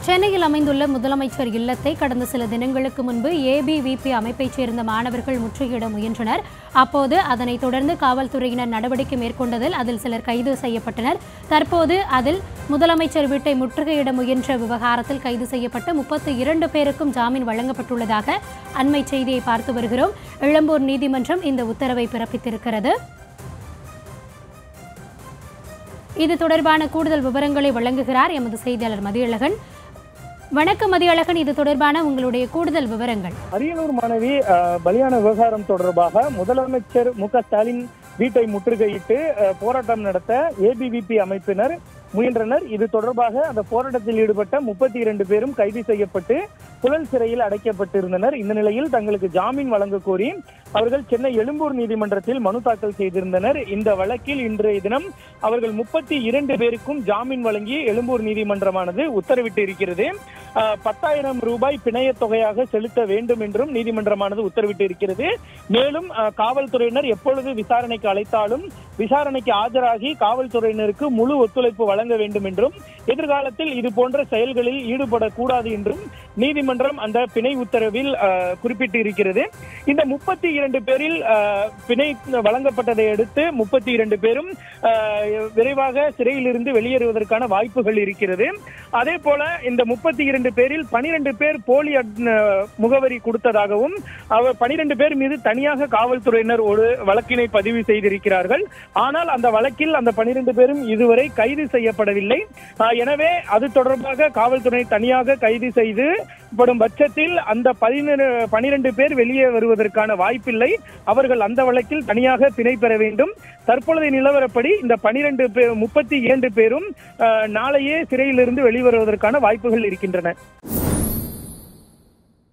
சென்னையில் அமைந்துள்ள முதலமைச்சர் இல்லத்தை கடந்த சில தினங்களுக்கு முன்பு ஏபிவிபி அமைப்பைச் சேர்ந்த மாணவர்கள் முற்றுகையிட முயன்றனர் அப்போது அதனைத் தொடர்ந்து காவல்துறையினர் நடவடிக்கை மேற்கொண்டதில் அதில் சிலர் கைது செய்யப்பட்டனர் தற்போது அதில் முதலமைச்சர் வீட்டை முற்றுகையிட முயன்ற விவகாரத்தில் கைது செய்யப்பட்ட முப்பத்தி இரண்டு பேருக்கும் ஜாமீன் வழங்கப்பட்டுள்ளதாக அண்மை செய்தியை பார்த்து வருகிறோம் இளம்பூர் நீதிமன்றம் இந்த உத்தரவை பிறப்பித்திருக்கிறது இது தொடர்பான கூடுதல் விவரங்களை வழங்குகிறார் எமது செய்தியாளர் மதியழகன் வணக்கம் மதியழகன் இது தொடர்பான உங்களுடைய கூடுதல் விவரங்கள் அரியலூர் மாணவி அஹ், பலியான விவகாரம் தொடர்பாக முதலமைச்சர் மு க ஸ்டாலின் வீட்டை முற்றுகையிட்டு அஹ், போராட்டம் நடத்த ஏபிவிபி அமைப்பினர் முயன்றனர் இது தொடர்பாக அந்த போராட்டத்தில் ஈடுபட்ட முப்பத்தி இரண்டு பேரும் கைது செய்யப்பட்டு புழல் சிறையில் அடைக்கப்பட்டிருந்தனர் இந்த நிலையில் தங்களுக்கு ஜாமீன் வழங்க கோரி அவர்கள் சென்னை எழும்பூர் நீதிமன்றத்தில் மனு தாக்கல் செய்திருந்தனர் இந்த வழக்கில் இன்றைய தினம் அவர்கள் முப்பத்தி இரண்டு பேருக்கும் ஜாமீன் வழங்கி எழும்பூர் நீதிமன்றமானது உத்தரவிட்டு இருக்கிறது அஹ், பத்தாயிரம் ரூபாய் பிணையத் தொகையாக செலுத்த வேண்டும் என்றும் நீதிமன்றமானது உத்தரவிட்டு இருக்கிறது மேலும் அஹ், காவல்துறையினர் எப்பொழுது விசாரணைக்கு அழைத்தாலும் விசாரணைக்கு ஆஜராகி காவல்துறையினருக்கு முழு ஒத்துழைப்பு வழங்க வேண்டும் என்றும் எதிர்காலத்தில் இது போன்ற செயல்களில் ஈடுபடக்கூடாது என்றும் நீதிமன்றம் அந்த பிணை உத்தரவில் அஹ், குறிப்பிட்டு இருக்கிறது இந்த முப்பத்தி இரண்டு பேரில் அஹ், பிணை வழங்கப்பட்டதை அடுத்து முப்பத்தி இரண்டு பேரும் அஹ், விரைவாக சிறையிலிருந்து வெளியேறுவதற்கான வாய்ப்புகள் இருக்கிறது அதே போல இந்த முப்பத்தி இரண்டு பேரில் பனிரெண்டு பேர் போலி அட்- முகவரி கொடுத்ததாகவும் அவர் பனிரெண்டு பேர் மீது தனியாக காவல்துறையினர் ஒரு வழக்கினை பதிவு செய்திருக்கிறார்கள் ஆனால் அந்த வழக்கில் அந்த பனிரெண்டு பேரும் இதுவரை கைது செய்யப்படவில்லை ஆஹ், எனவே அது தொடர்பாக காவல்துறை தனியாக கைது செய்து படும் பட்சத்தில் அந்த பதினெண்டு பனிரெண்டு பேர் வெளியே வருவதற்கான வாய்ப்பில்லை அவர்கள் அந்த வழக்கில் தனியாக பிணை பெற வேண்டும் தற்பொழுதைய நிலவரப்படி இந்த பனிரெண்டு பேர் முப்பத்தி இரண்டு பேரும் ஆஹ், நாளையே சிறையிலிருந்து வெளிவருவதற்கான வாய்ப்புகள் இருக்கின்றன